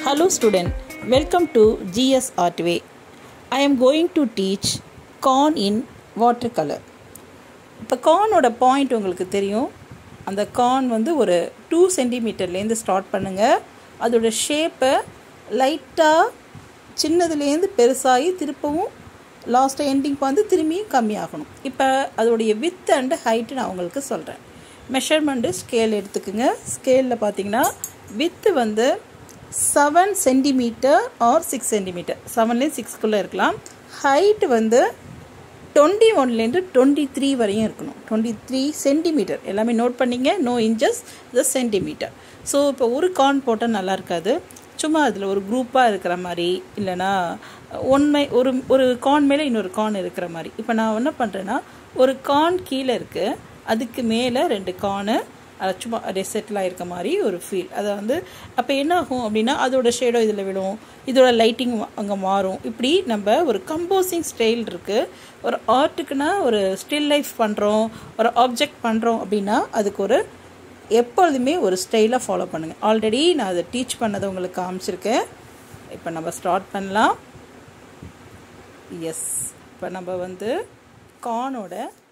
Hello student, welcome to GS Artway. I am going to teach corn in watercolor. இப்போ கார்னோட point உங்களுக்கு தெரியும் அந்த corn வந்து ஒரு டூ சென்டிமீட்டர்லேருந்து ஸ்டார்ட் பண்ணுங்கள் அதோட ஷேப்பை லைட்டாக சின்னதுலேருந்து பெருசாகி திருப்பவும் லாஸ்ட்டாக எண்டிங் வந்து திரும்பியும் கம்மியாகணும் இப்போ அதோடைய வித் அண்ட் ஹைட்டு நான் உங்களுக்கு சொல்கிறேன் மெஷர்மெண்ட்டு ஸ்கேல் எடுத்துக்கோங்க ஸ்கேலில் பார்த்தீங்கன்னா வித்து வந்து seven centimetre or six centimetre செவன்லேயும் சிக்ஸ்க்குள்ளே இருக்கலாம் ஹைட்டு வந்து டுவெண்ட்டி ஒன்லேருந்து டுவெண்ட்டி த்ரீ வரையும் இருக்கணும் டுவெண்ட்டி த்ரீ சென்டிமீட்டர் எல்லாமே நோட் பண்ணிங்க no inches the centimetre so இப்போ ஒரு கார்ன் போட்டால் நல்லா இருக்காது சும்மா அதில் ஒரு குரூப்பாக இருக்கிற மாதிரி இல்லைனா ஒன்மை ஒரு ஒரு கார்ன் மேலே இன்னொரு கார்ன் இருக்கிற மாதிரி இப்போ நான் என்ன பண்ணுறேன்னா ஒரு கார்ன் கீழே இருக்குது அதுக்கு மேலே ரெண்டு கார்னு சும்மா அப்படியே செட்டில் ஆகிருக்க மாதிரி ஒரு ஃபீல் அதை வந்து அப்போ என்ன ஆகும் அப்படின்னா அதோட ஷேடோ இதில் விழும் இதோட லைட்டிங் அங்கே மாறும் இப்படி நம்ம ஒரு கம்போசிங் ஸ்டைல் இருக்குது ஒரு ஆர்ட்டுக்குன்னா ஒரு ஸ்டில் லைஃப் பண்ணுறோம் ஒரு ஆப்ஜெக்ட் பண்ணுறோம் அப்படின்னா அதுக்கு ஒரு எப்பொழுதுமே ஒரு ஸ்டைலாக ஃபாலோ பண்ணுங்கள் ஆல்ரெடி நான் அதை டீச் பண்ணதை உங்களுக்கு காமிச்சிருக்கேன் இப்போ நம்ம ஸ்டார்ட் பண்ணலாம் எஸ் இப்போ நம்ம வந்து கார்னோட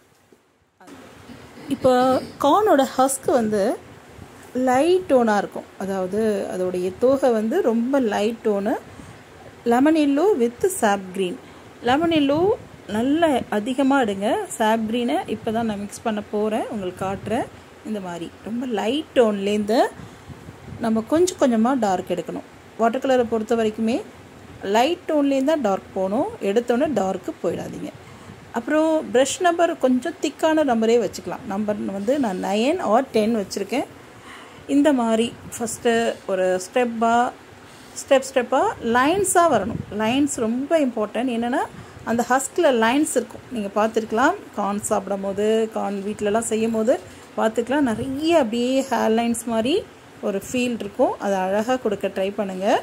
இப்போ கார்னோட ஹஸ்க்கு வந்து லைட் டோனாக இருக்கும் அதாவது அதோடைய தோகை வந்து ரொம்ப light tone lemon yellow with sap green lemon yellow நல்ல அதிகமாக எடுங்க சாப் க்ரீனை இப்போ தான் நான் மிக்ஸ் பண்ண போகிறேன் உங்களுக்கு காட்டுறேன் இந்த மாதிரி ரொம்ப லைட் டோன்லேருந்து நம்ம கொஞ்சம் கொஞ்சமாக டார்க் எடுக்கணும் வாட்டர் கலரை பொறுத்த வரைக்குமே லைட் டோன்லேருந்து தான் டார்க் போகணும் எடுத்தோன்னே டார்க்கு போயிடாதீங்க அப்புறம் ப்ரஷ் நம்பர் கொஞ்சம் திக்கான நம்பரே வச்சுக்கலாம் நம்பர் வந்து நான் நயன் ஆர் டென் வச்சுருக்கேன் இந்த மாதிரி ஃபஸ்ட்டு ஒரு ஸ்டெப்பாக ஸ்டெப் ஸ்டெப்பாக லைன்ஸாக வரணும் லைன்ஸ் ரொம்ப இம்பார்ட்டன்ட் என்னென்னா அந்த ஹஸ்கில் லைன்ஸ் இருக்கும் நீங்கள் பார்த்துருக்கலாம் கார்ன் சாப்பிடும் போது கார்ன் வீட்டிலலாம் செய்யும் போது பார்த்துக்கலாம் நிறைய அப்படியே ஹேர் லைன்ஸ் மாதிரி ஒரு ஃபீல் இருக்கும் அதை அழகாக கொடுக்க ட்ரை பண்ணுங்கள்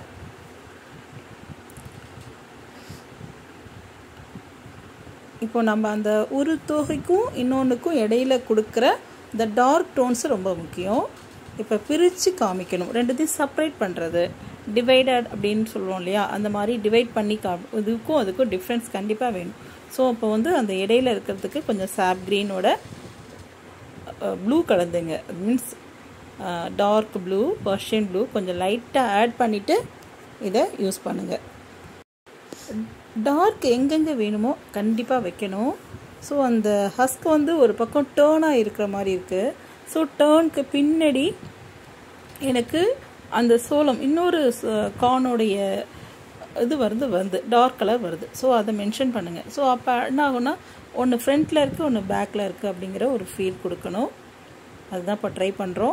இப்போ நம்ம அந்த ஒரு தொகைக்கும் இன்னொன்றுக்கும் இடையில கொடுக்குற இந்த டார்க் டோன்ஸ் ரொம்ப முக்கியம் இப்போ பிரித்து காமிக்கணும் ரெண்டுத்தையும் செப்பரேட் பண்ணுறது டிவைடட் அப்படின்னு சொல்லுவோம் இல்லையா அந்த மாதிரி டிவைட் பண்ணி கா இதுக்கும் அதுக்கும் டிஃப்ரென்ஸ் கண்டிப்பாக வேணும் ஸோ அப்போ வந்து அந்த இடையில இருக்கிறதுக்கு கொஞ்சம் சாப் க்ரீனோட ப்ளூ கலந்துங்க means dark blue Persian blue கொஞ்சம் லைட்டாக ஆட் பண்ணிவிட்டு இதை யூஸ் பண்ணுங்கள் டார்க் எங்கெங்கே வேணுமோ கண்டிப்பாக வைக்கணும் ஸோ அந்த ஹஸ்க் வந்து ஒரு பக்கம் டேர்னாக இருக்கிற மாதிரி இருக்குது ஸோ டேர்னுக்கு பின்னாடி எனக்கு அந்த சோளம் இன்னொரு கார்னுடைய இது வருது வருது டார்க் கலர் வருது ஸோ அதை மென்ஷன் பண்ணுங்கள் ஸோ அப்போ என்ன ஆகும்னா ஒன்று ஃப்ரண்ட்டில் இருக்குது ஒன்று பேக்கில் இருக்குது அப்படிங்கிற ஒரு ஃபீல் கொடுக்கணும் அதுதான் இப்போ ட்ரை பண்ணுறோம்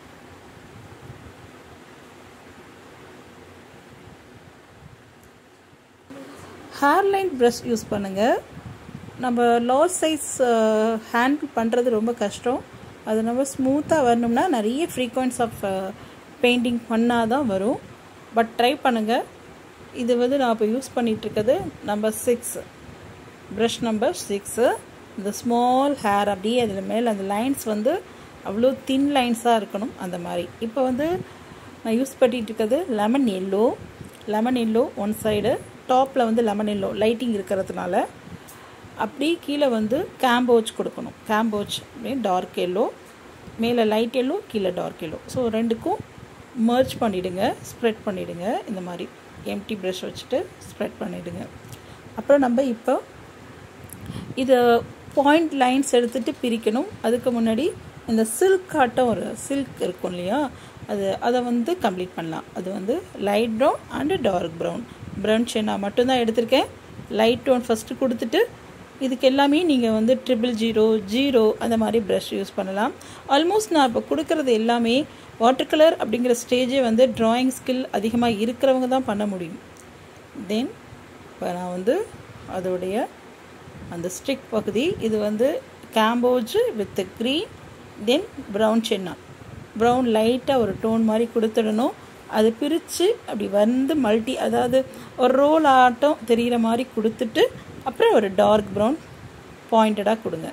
ஹேர்லைன் ப்ரஷ் யூஸ் பண்ணுங்கள் நம்ம லார்ஜ் சைஸ் ஹேண்டில் பண்ணுறது ரொம்ப கஷ்டம் அது நம்ம ஸ்மூத்தாக வரணும்னா நிறைய ஃப்ரீக்வன்ஸ் ஆஃப் பெயிண்டிங் பண்ணால் தான் வரும் பட் ட்ரை பண்ணுங்கள் இது வந்து நான் இப்போ யூஸ் பண்ணிகிட்ருக்கிறது number six brush number six இந்த ஸ்மால் ஹேர் அப்படியே அதில் மேலே அந்த லைன்ஸ் வந்து அவ்வளோ தின் லைன்ஸாக இருக்கணும் அந்த மாதிரி இப்போ வந்து நான் யூஸ் பண்ணிகிட்டு இருக்கிறது lemon yellow lemon yellow one side டாப்பில் வந்து லெமன் எல்லோ லைட்டிங் இருக்கிறதுனால அப்படி கீழே வந்து கேம்போச் கொடுக்கணும் கேம்போச் அப்படின்னு டார்க் எல்லோ மேலே லைட் எல்லோ கீழே டார்க் எல்லோ ஸோ ரெண்டுக்கும் மர்ச் பண்ணிவிடுங்க ஸ்ப்ரெட் பண்ணிவிடுங்க இந்த மாதிரி எம்டி ப்ரஷ் வச்சுட்டு ஸ்ப்ரெட் பண்ணிவிடுங்க அப்புறம் நம்ம இப்போ இதை பாயிண்ட் லைன்ஸ் எடுத்துகிட்டு பிரிக்கணும் அதுக்கு முன்னாடி இந்த சில்க் ஆட்டம் ஒரு சில்க் இருக்கும் இல்லையா அது அதை வந்து கம்ப்ளீட் பண்ணலாம் அது வந்து light brown and dark brown brown ஷேனாக மட்டும்தான் எடுத்திருக்கேன் லைட் டோன் ஃபஸ்ட்டு கொடுத்துட்டு இதுக்கு எல்லாமே நீங்கள் வந்து ட்ரிபிள் ஜீரோ ஜீரோ அந்த மாதிரி ப்ரஷ் யூஸ் பண்ணலாம் ஆல்மோஸ்ட் நான் இப்போ கொடுக்குறது எல்லாமே வாட்டர் கலர் அப்படிங்கிற ஸ்டேஜே வந்து ட்ராயிங் ஸ்கில் அதிகமாக இருக்கிறவங்க தான் பண்ண முடியும் தென் இப்போ நான் வந்து அதோடைய அந்த ஸ்ட்ரிக் பகுதி இது வந்து gamboge with green then brown sienna brown லைட்டாக ஒரு டோன் மாதிரி கொடுத்துடணும் அது பிரித்து அப்படி வந்து மல்டி அதாவது ஒரு ரோல் ஆட்டம் தெரிகிற மாதிரி கொடுத்துட்டு அப்புறம் ஒரு டார்க் ப்ரௌன் பாயிண்டடாக கொடுங்க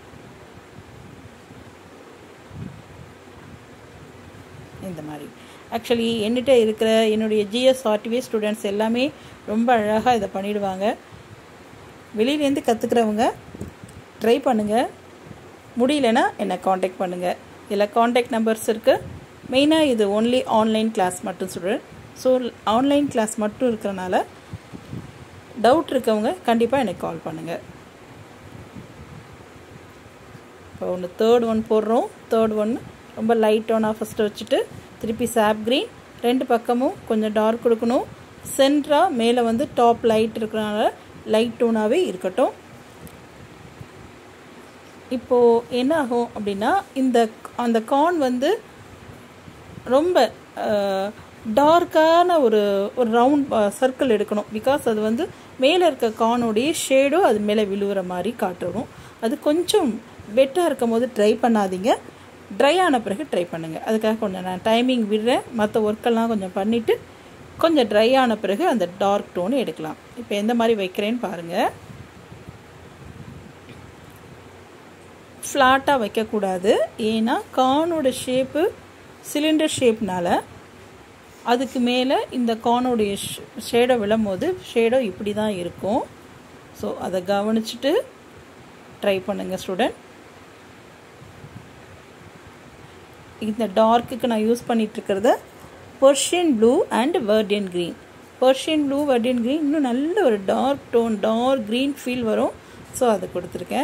இந்த மாதிரி ஆக்சுவலி என்கிட்ட இருக்கிற என்னுடைய ஜிஎஸ் ஆர்டிவி ஸ்டூடெண்ட்ஸ் எல்லாமே ரொம்ப அழகாக இதை பண்ணிடுவாங்க வெளியிலேருந்து கற்றுக்கிறவங்க ட்ரை பண்ணுங்கள் முடியலன்னா என்னை காண்டாக்ட் பண்ணுங்கள் இதில் காண்டாக்ட் நம்பர்ஸ் இருக்குது மெயினாக இது ஒன்லி ஆன்லைன் கிளாஸ் மட்டும் சொல்கிறேன் ஸோ ஆன்லைன் கிளாஸ் மட்டும் இருக்கிறனால டவுட் இருக்கவங்க கண்டிப்பாக எனக்கு கால் பண்ணுங்கள் இப்போ ஒன்று தேர்ட் ஒன் போடுறோம் தேர்ட் ஒன் ரொம்ப லைட் ஒன்னாக ஃபஸ்ட்டு வச்சுட்டு திருப்பி சாப் க்ரீன் ரெண்டு பக்கமும் கொஞ்சம் டார்க் கொடுக்கணும் சென்ட்ராக மேலே வந்து டாப் லைட் இருக்கிறனால லைட் டோனாகவே இருக்கட்டும் இப்போது என்ன ஆகும் அப்படின்னா இந்த அந்த கார்ன் வந்து ரொம்ப டார்க்கான ஒரு ஒரு ரவுண்ட் சர்க்கிள் எடுக்கணும் பிகாஸ் அது வந்து மேலே இருக்க கார்னுடைய ஷேடும் அது மேலே விழுகிற மாதிரி காட்டணும் அது கொஞ்சம் வெட்டாக இருக்கும் போது ட்ரை பண்ணாதீங்க ட்ரை ஆன பிறகு ட்ரை பண்ணுங்கள் அதுக்காக கொஞ்சம் நான் டைமிங் விடுறேன் மற்ற ஒர்க்கெல்லாம் கொஞ்சம் பண்ணிவிட்டு கொஞ்சம் ட்ரை ஆன பிறகு அந்த டார்க் டோன் எடுக்கலாம் இப்போ எந்த மாதிரி வைக்கிறேன்னு பாருங்கள் ஃப்ளாட்டாக வைக்கக்கூடாது ஏன்னா கார்னோட ஷேப்பு சிலிண்டர் ஷேப்னால அதுக்கு மேலே இந்த கார்னோடைய ஷேடோ விழும்போது ஷேடோ இப்படி தான் இருக்கும் ஸோ அதை கவனிச்சுட்டு ட்ரை பண்ணுங்கள் ஸ்டூடெண்ட் இந்த டார்க்குக்கு நான் யூஸ் பண்ணிகிட்ருக்கிறத Persian blue and viridian green Persian blue viridian green இன்னும் நல்ல ஒரு dark tone dark green feel வரும் ஸோ அதை கொடுத்துருக்கேன்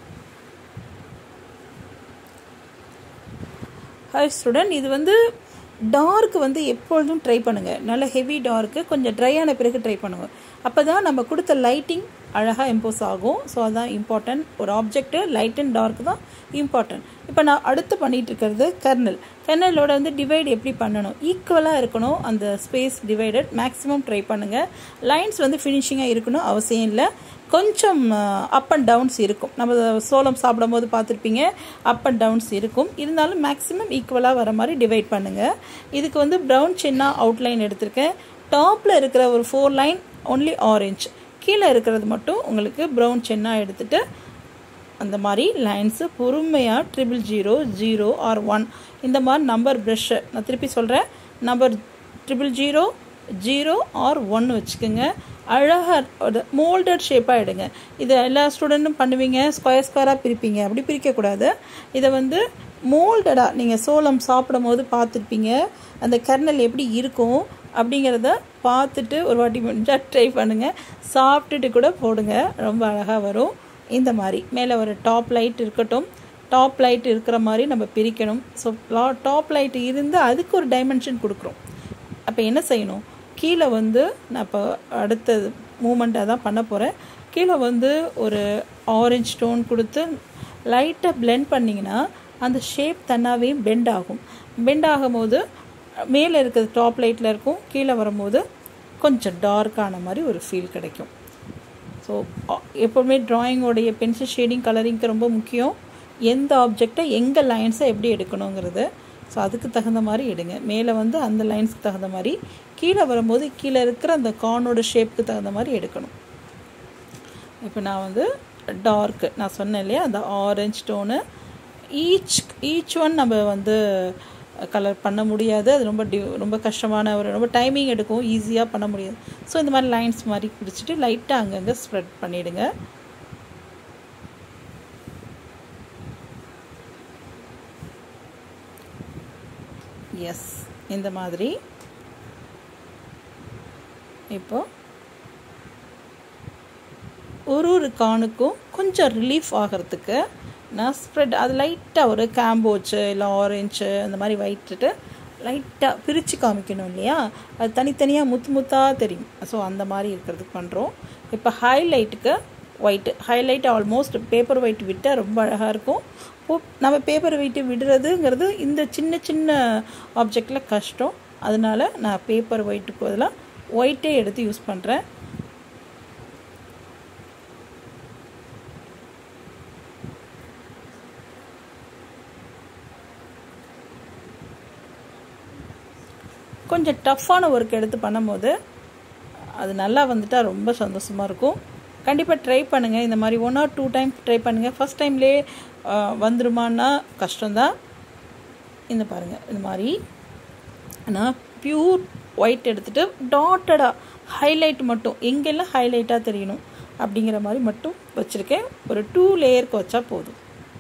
ஹாய் ஸ்டூடெண்ட் இது வந்து டார்க் வந்து எப்பொழுதும் ட்ரை பண்ணுங்கள் நல்ல ஹெவி டார்க்கு கொஞ்சம் ட்ரை ஆன பிறகு ட்ரை பண்ணுங்கள் அப்போ தான் நம்ம கொடுத்த லைட்டிங் அழகாக இம்போஸ் ஆகும் ஸோ அதுதான் இம்பார்ட்டன்ட் ஒரு ஆப்ஜெக்ட்டு லைட் அண்ட் டார்க் தான் இம்பார்ட்டன்ட் இப்போ நான் அடுத்து பண்ணிகிட்டு இருக்கிறது கர்னல் கர்னலோட வந்து டிவைட் எப்படி பண்ணணும் ஈக்குவலாக இருக்கணும் அந்த ஸ்பேஸ் டிவைடட் மேக்ஸிமம் ட்ரை பண்ணுங்கள் லைன்ஸ் வந்து ஃபினிஷிங்காக இருக்கணும் அவசியம் இல்லை கொஞ்சம் அப் அண்ட் டவுன்ஸ் இருக்கும் நம்ம சோளம் சாப்பிடும் போது பார்த்துருப்பீங்க அப் அண்ட் டவுன்ஸ் இருக்கும் இருந்தாலும் மேக்ஸிமம் ஈக்குவலாக வர மாதிரி டிவைட் பண்ணுங்கள் இதுக்கு வந்து ப்ரௌன் சின்ன அவுட்லைன் எடுத்திருக்கேன் டாப்பில் இருக்கிற ஒரு ஃபோர் லைன் ஒன்லி ஆரஞ்ச் கீழே இருக்கிறது மட்டும் உங்களுக்கு ப்ரௌன் சென்னாக எடுத்துகிட்டு அந்த மாதிரி லைன்ஸு பொறுமையாக triple zero zero or one இந்த மாதிரி நம்பர் ப்ரெஷ்ஷை நான் திருப்பி சொல்கிறேன் number triple zero zero or ஒன்று வச்சுக்கோங்க அழகாக மோல்டட் ஷேப்பாக எடுங்க இதை எல்லா ஸ்டூடெண்ட்டும் பண்ணுவீங்க ஸ்கொயர் ஸ்கொயராக பிரிப்பீங்க அப்படி பிரிக்கக்கூடாது இதை வந்து மோல்டடாக நீங்கள் சோளம் சாப்பிடும் போது பார்த்துருப்பீங்க அந்த கர்னல் எப்படி இருக்கும் அப்படிங்கிறத பார்த்துட்டு ஒரு வாட்டி முடிஞ்சால் ட்ரை பண்ணுங்கள் சாப்பிட்டுட்டு கூட போடுங்க ரொம்ப அழகாக வரும் இந்த மாதிரி மேலே ஒரு டாப் லைட் இருக்கட்டும் டாப் லைட் இருக்கிற மாதிரி நம்ம பிரிக்கணும் ஸோ டாப் லைட் இருந்து அதுக்கு ஒரு டைமென்ஷன் கொடுக்குறோம் அப்போ என்ன செய்யணும் கீழே வந்து நான் இப்போ அடுத்த மூமெண்ட்டாக தான் பண்ண போகிறேன் கீழே வந்து ஒரு ஆரஞ்ச் ஸ்டோன் கொடுத்து லைட்டாக பிளெண்ட் பண்ணிங்கன்னா அந்த ஷேப் தன்னாவே பெண்ட் ஆகும் பெண்ட் ஆகும்போது மேலே இருக்கிறது டாப் லைட்டில் இருக்கும் கீழே வரும்போது கொஞ்சம் டார்க்கான மாதிரி ஒரு ஃபீல் கிடைக்கும் ஸோ எப்போவுமே ட்ராயிங்கோடைய பென்சில் ஷேடிங் கலரிங்க்கு ரொம்ப முக்கியம் எந்த ஆப்ஜெக்டை எங்கே லைன்ஸை எப்படி எடுக்கணுங்கிறது ஸோ அதுக்கு தகுந்த மாதிரி எடுங்க மேலே வந்து அந்த லைன்ஸ்க்கு தகுந்த மாதிரி கீழே வரும்போது கீழே இருக்கிற அந்த கார்னோட ஷேப்புக்கு தகுந்த மாதிரி எடுக்கணும் இப்போ நான் வந்து டார்க்கு நான் சொன்னேன் இல்லையா அந்த orange tone each each one நம்ம வந்து கலர் பண்ண முடியாது அது ரொம்ப டி ரொம்ப கஷ்டமான ஒரு ரொம்ப டைமிங் எடுக்கும் ஈஸியாக பண்ண முடியாது ஸோ இந்த மாதிரி லைன்ஸ் மாதிரி பிடிச்சிட்டு லைட்டாக அங்கங்கே ஸ்ப்ரெட் பண்ணிவிடுங்க எஸ் இந்த மாதிரி இப்போ ஒரு ஒரு கானுக்கும் கொஞ்சம் ரிலீஃப் ஆகிறதுக்கு நான் ஸ்ப்ரெட் அது லைட்டாக ஒரு கேம்போச்சு இல்லை ஆரஞ்சு அந்த மாதிரி வைட்டுட்டு லைட்டாக பிரித்து காமிக்கணும் இல்லையா அது தனித்தனியாக முத்து முத்தாக தெரியும் ஸோ அந்த மாதிரி இருக்கிறதுக்கு பண்ணுறோம் இப்போ ஹைலைட்டுக்கு white highlight almost paper white விட்டால் ரொம்ப அழகாக இருக்கும் நம்ம பேப்பர் வெயிட்டு விடுறதுங்கிறது இந்த சின்ன சின்ன ஆப்ஜெக்டில் கஷ்டம் அதனால் நான் பேப்பர் ஒயிட்டுக்கு பதிலாக ஒயிட்டே எடுத்து யூஸ் பண்ணுறேன் கொஞ்சம் டஃப்பான ஒர்க் எடுத்து பண்ணும்போது அது நல்லா வந்துட்டால் ரொம்ப சந்தோஷமாக இருக்கும் கண்டிப்பாக ட்ரை பண்ணுங்கள் இந்த மாதிரி one or two time try பண்ணுங்கள் ஃபஸ்ட் டைம்லேயே வந்துருமான்னா கஷ்டம்தான் இந்த பாருங்கள் இந்த மாதிரி நான் பியூர் ஒயிட் எடுத்துகிட்டு டாட்டடாக ஹைலைட் மட்டும் எங்கெல்லாம் ஹைலைட்டாக தெரியணும் அப்படிங்கிற மாதிரி மட்டும் வச்சுருக்கேன் ஒரு டூ லேயருக்கு வச்சா போதும்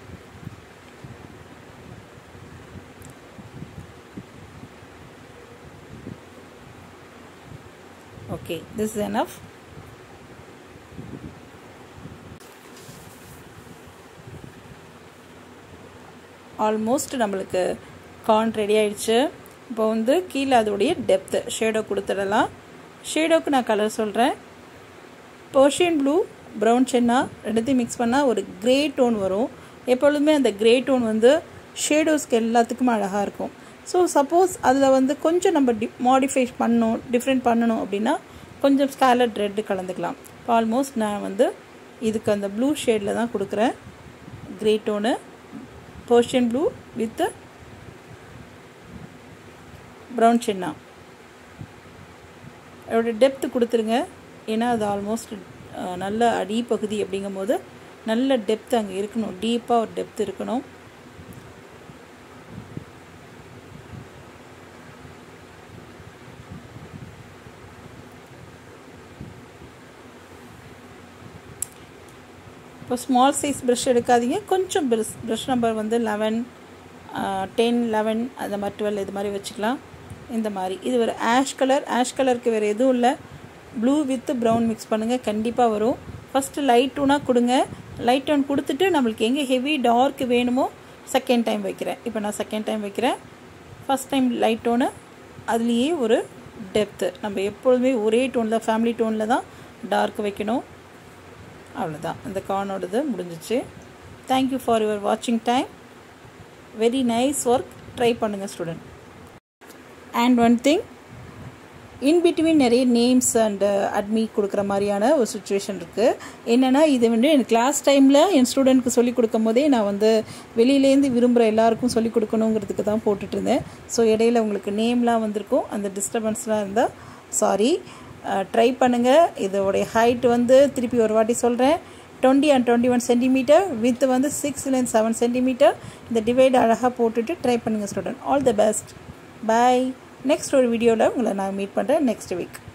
okay this is enough almost நம்மளுக்கு கார்ன் ரெடி ஆயிடுச்சு இப்போ வந்து கீழே அதோடைய டெப்த்து ஷேடோ கொடுத்துடலாம் ஷேடோக்கு நான் கலர் சொல்கிறேன் பர்ஷியன் ப்ளூ ப்ரௌன் சென்னா ரெண்டுத்தையும் மிக்ஸ் பண்ணால் ஒரு க்ரே டோன் வரும் எப்பொழுதுமே அந்த க்ரே டோன் வந்து ஷேடோஸ்க்கு எல்லாத்துக்கும் அழகாக இருக்கும் ஸோ சப்போஸ் அதில் வந்து கொஞ்சம் நம்ம டி மாடிஃபை பண்ணணும் டிஃப்ரெண்ட் பண்ணணும் அப்படின்னா கொஞ்சம் ஸ்காலட் ரெட்டு கலந்துக்கலாம் இப்போ ஆல்மோஸ்ட் நான் வந்து இதுக்கு அந்த ப்ளூ ஷேடில் தான் கொடுக்குறேன் grey tone Persian blue with brown சின்னா அதோட டெப்த்து கொடுத்துருங்க ஏன்னா அது ஆல்மோஸ்ட் நல்ல அடிப்பகுதி அப்படிங்கும் போது நல்ல டெப்த் அங்கே இருக்கணும் டீப்பாக ஒரு டெப்த் இருக்கணும் இப்போ ஸ்மால் சைஸ் ப்ரஷ் எடுக்காதீங்க கொஞ்சம் ப்ரஷ் ப்ரஷ் நம்பர் வந்து லெவன் டென் லெவன் அந்த மாதிரி டுவெல் இது மாதிரி வச்சுக்கலாம் இந்த மாதிரி இது ஒரு ஆஷ் கலர் ஆஷ் கலருக்கு வேறு எதுவும் இல்லை ப்ளூ வித் ப்ரௌன் மிக்ஸ் பண்ணுங்கள் கண்டிப்பாக வரும் ஃபஸ்ட்டு லைட் டூனாக கொடுங்க லைட் டோன் கொடுத்துட்டு நம்மளுக்கு எங்கே ஹெவி டார்க் வேணுமோ செகண்ட் டைம் வைக்கிறேன் இப்போ நான் செகண்ட் டைம் வைக்கிறேன் ஃபஸ்ட் டைம் லைட் டோனு அதுலேயே ஒரு டெப்த்து நம்ம எப்பொழுதுமே ஒரே டோனில் ஃபேமிலி டோனில் தான் டார்க் வைக்கணும் அவ்வளோதான் இந்த கார்னோடது முடிஞ்சிச்சு தேங்க்யூ ஃபார் யுவர் வாட்சிங் time very nice work try பண்ணுங்கள் student and one thing in between நிறைய நேம்ஸ் அண்ட் அட்மி கொடுக்குற மாதிரியான ஒரு சுச்சுவேஷன் இருக்குது என்னென்னா இது வந்து என் கிளாஸ் டைமில் என் ஸ்டூடெண்ட்க்கு சொல்லிக் கொடுக்கும் போதே நான் வந்து வெளியிலேருந்து விரும்புகிற எல்லாருக்கும் சொல்லிக் கொடுக்கணுங்கிறதுக்கு தான் போட்டுட்டு இருந்தேன் ஸோ இடையில உங்களுக்கு நேம்லாம் வந்திருக்கும் அந்த டிஸ்டர்பன்ஸ்லாம் இருந்தால் சாரி ட்ரை பண்ணுங்கள் இதோடைய ஹைட் வந்து திருப்பி ஒரு வாட்டி சொல்கிறேன் twenty and twenty one centimetre with வந்து சிக்ஸ்லேருந்து செவன் சென்டிமீட்டர் இந்த டிவைட் அழகாக போட்டுட்டு ட்ரை பண்ணுங்கள் student all the best bye next ஒரு வீடியோவில் உங்களை நான் மீட் பண்ணுறேன் நெக்ஸ்ட் வீக்